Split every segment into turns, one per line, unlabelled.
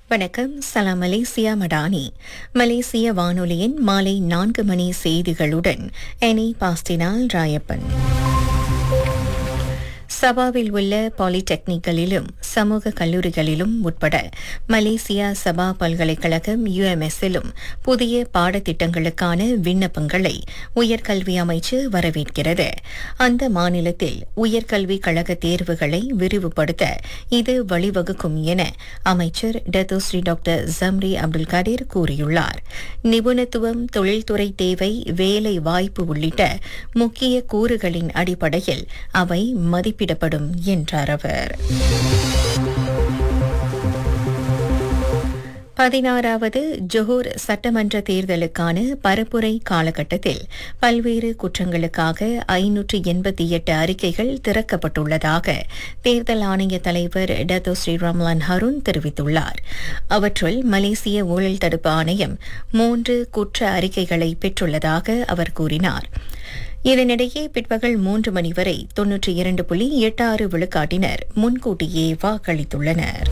வணக்கம் சலாம் மலேசியா மடானி மலேசிய வானொலியின் மாலை நான்கு மணி செய்திகளுடன் எனி பாஸ்டினால் ராயப்பன் சபாவில் உள்ள பாலிடெக்னிக்களிலும் சமூக கல்லூரிகளிலும் உட்பட மலேசியா சபா பல்கலைக்கழகம் யுஎம்எஸ்ஸிலும் புதிய பாடத்திட்டங்களுக்கான விண்ணப்பங்களை உயர்கல்வி அமைச்சு வரவேற்கிறது அந்த மாநிலத்தில் உயர்கல்வி கழக தேர்வுகளை விரிவுபடுத்த இது வழிவகுக்கும் என அமைச்சர் Datuk Seri doctor Zambry Abdul Kadir கூறியுள்ளார் நிபுணத்துவம் தொழில்துறை தேவை வேலை வாய்ப்பு உள்ளிட்ட முக்கிய கூறுகளின் அடிப்படையில் அவை மதிப்பிடப்படும் என்றார் அவர் பதினாறாவது ஜொஹூர் சட்டமன்ற தேர்தலுக்கான பரப்புரை காலகட்டத்தில் பல்வேறு குற்றங்களுக்காக ஐநூற்று எண்பத்தி எட்டு அறிக்கைகள் திறக்கப்பட்டுள்ளதாக தேர்தல் ஆணைய தலைவர் டத்தோ ஸ்ரீ ரம்லான் ஹருண் தெரிவித்துள்ளார் அவற்றுள் மலேசிய ஊழல் தடுப்பு ஆணையம் மூன்று குற்ற அறிக்கைகளை பெற்றுள்ளதாக அவர் கூறினார் இதனிடையே பிற்பகல் மூன்று மணி வரை தொன்னூற்றி இரண்டு புள்ளி எட்டு ஆறு விழுக்காட்டினர் முன்கூட்டியே வாக்களித்துள்ளனர்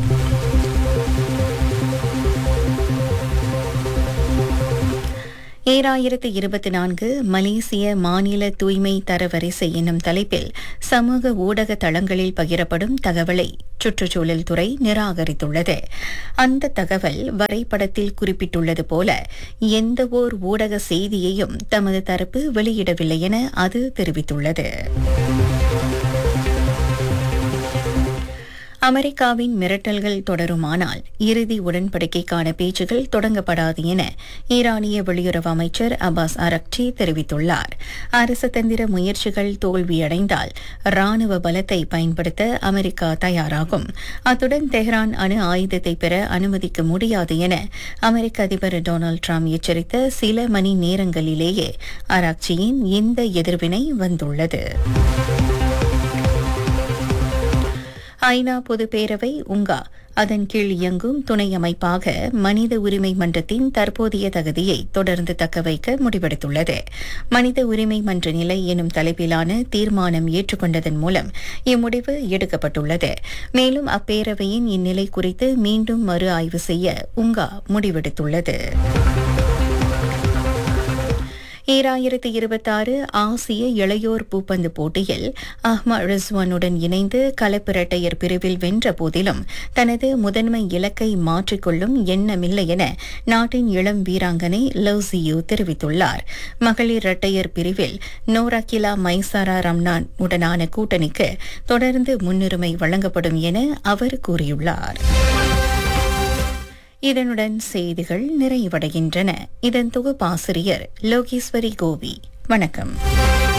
ஈராயிரத்து இருபத்தி நான்கு மலேசிய மாநில தூய்மை தரவரிசை என்னும் தலைப்பில் சமூக ஊடக தளங்களில் பகிரப்படும் தகவலை சுற்றுச்சூழல் துறை நிராகரித்துள்ளது அந்த தகவல் வரைபடத்தில் குறிப்பிட்டுள்ளது போல எந்த ஓர் ஊடக செய்தியையும் தமது தரப்பு வெளியிடவில்லை என அது தெரிவித்துள்ளது அமெரிக்காவின் மிரட்டல்கள் தொடருமானால் இறுதி உடன்படிக்கைக்கான பேச்சுகள் தொடங்கப்படாது என ஈரானிய வெளியுறவு அமைச்சர் அப்பாஸ் அரக்சி தெரிவித்துள்ளார் அரசு தந்திர முயற்சிகள் தோல்வியடைந்தால் ராணுவ பலத்தை பயன்படுத்த அமெரிக்கா தயாராகும் அத்துடன் தெஹ்ரான் அணு ஆயுதத்தை பெற அனுமதிக்க முடியாது என அமெரிக்க அதிபர் டொனால்டு டிரம்ப் எச்சரித்த சில மணி நேரங்களிலேயே அராக்சியின் இந்த எதிர்வினை வந்துள்ளது ஐநா பொதுப்பேரவை உங்கா அதன் கீழ் இயங்கும் துணை அமைப்பாக மனித உரிமை மன்றத்தின் தற்போதைய தகுதியை தொடர்ந்து தக்கவைக்க முடிவெடுத்துள்ளது மனித உரிமை மன்ற நிலை எனும் தலைப்பிலான தீர்மானம் ஏற்றுக்கொண்டதன் மூலம் இம்முடிவு எடுக்கப்பட்டுள்ளது மேலும் அப்பேரவையின் இந்நிலை குறித்து மீண்டும் மறு ஆய்வு செய்ய உங்கா முடிவெடுத்துள்ளது ஈராயிரத்து இருபத்தாறு ஆசிய இளையோர் பூப்பந்து போட்டியில் அஹ்மா ரிஸ்வானுடன் இணைந்து கலப்பிரட்டையர் பிரிவில் வென்ற போதிலும் தனது முதன்மை இலக்கை மாற்றிக்கொள்ளும் எண்ணமில்லை என நாட்டின் இளம் வீராங்கனை லவ்சியு தெரிவித்துள்ளார் மகளிர் இரட்டையர் பிரிவில் நோராக்கிலா மைசாரா ரம்னான் உடனான கூட்டணிக்கு தொடர்ந்து முன்னுரிமை வழங்கப்படும் என அவர் கூறியுள்ளார் இதனுடன் செய்திகள் நிறைவடைகின்றன இதன் தொகுப்பாசிரியர் லோகேஸ்வரி கோவி வணக்கம்